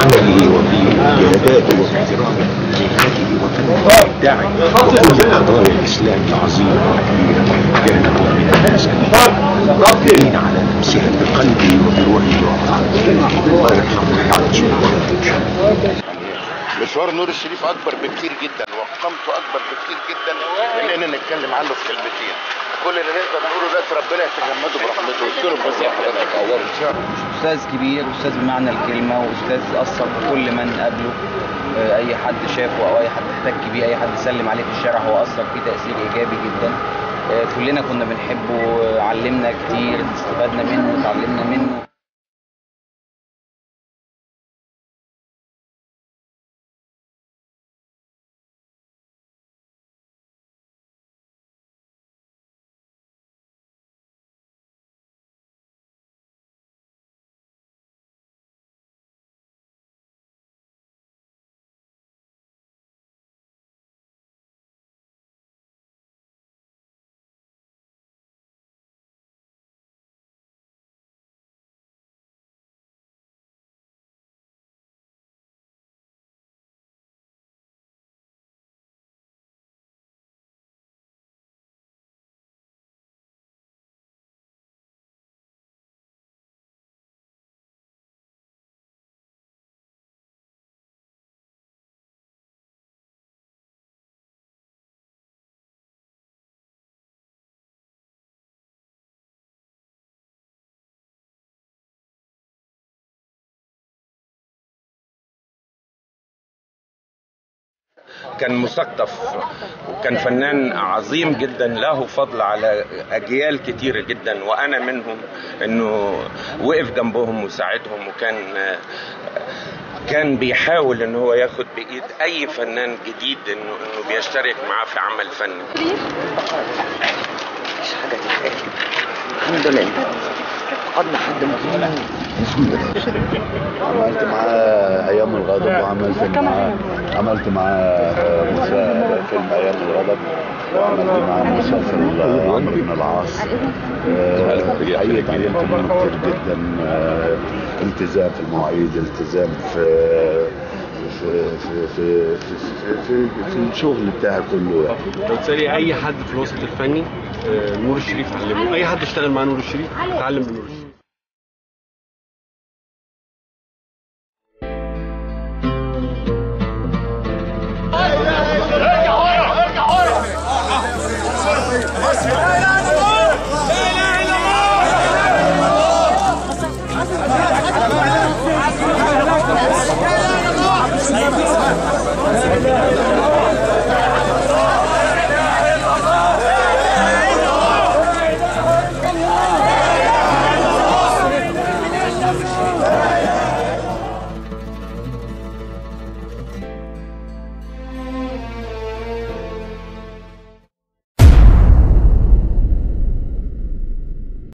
عمله وفي جهاداته وفي احترامه لهذه وطنه الداعي وكل قضايا الاسلام العظيمه والكبيره كان هو من الناس الذين على نفسها بقلبي وبروحي وعقلي الله يرحمه ويعطيه مشوار نور الشريف اكبر بكتير جدا وقامته اكبر بكتير جدا من اننا نتكلم عنه في كلمتين كل اللي نقدر نقوله دلوقتي ربنا يتجمده برحمته ويذكره بس يا حضرتك عوض استاذ كبير استاذ بمعنى الكلمه واستاذ اثر في كل من قابله آه، اي حد شافه او اي حد احتك بيه اي حد سلم عليه في الشارع هو اثر فيه تاثير ايجابي جدا آه، كلنا كنا بنحبه آه، علمنا كتير استفدنا منه اتعلمنا منه كان مثقف وكان فنان عظيم جدا له فضل على اجيال كتيره جدا وانا منهم انه وقف جنبهم وساعدهم وكان كان بيحاول ان هو ياخد بايد اي فنان جديد انه انه بيشترك معاه في عمل فني مش حاجة تتحكي الحمد لله فقدنا حد مهم الحمد لله عملت معاه ايام الغضب وعملت معاه عملت معاه مسا- فيلم ايام الغضب وعملت معاه مسلسل عمرو بن العاص آه، حقيقة اتعلمت منه كتير جدا آه، التزام في المواعيد التزام في في في في في, في, في الشغل بتاعي كله يعني لو تسالي اي حد في الوسط الفني آه، نور الشريف علمه اي حد اشتغل مع نور الشريف اتعلم من نور الشريف ارجع ورا ارجع ورا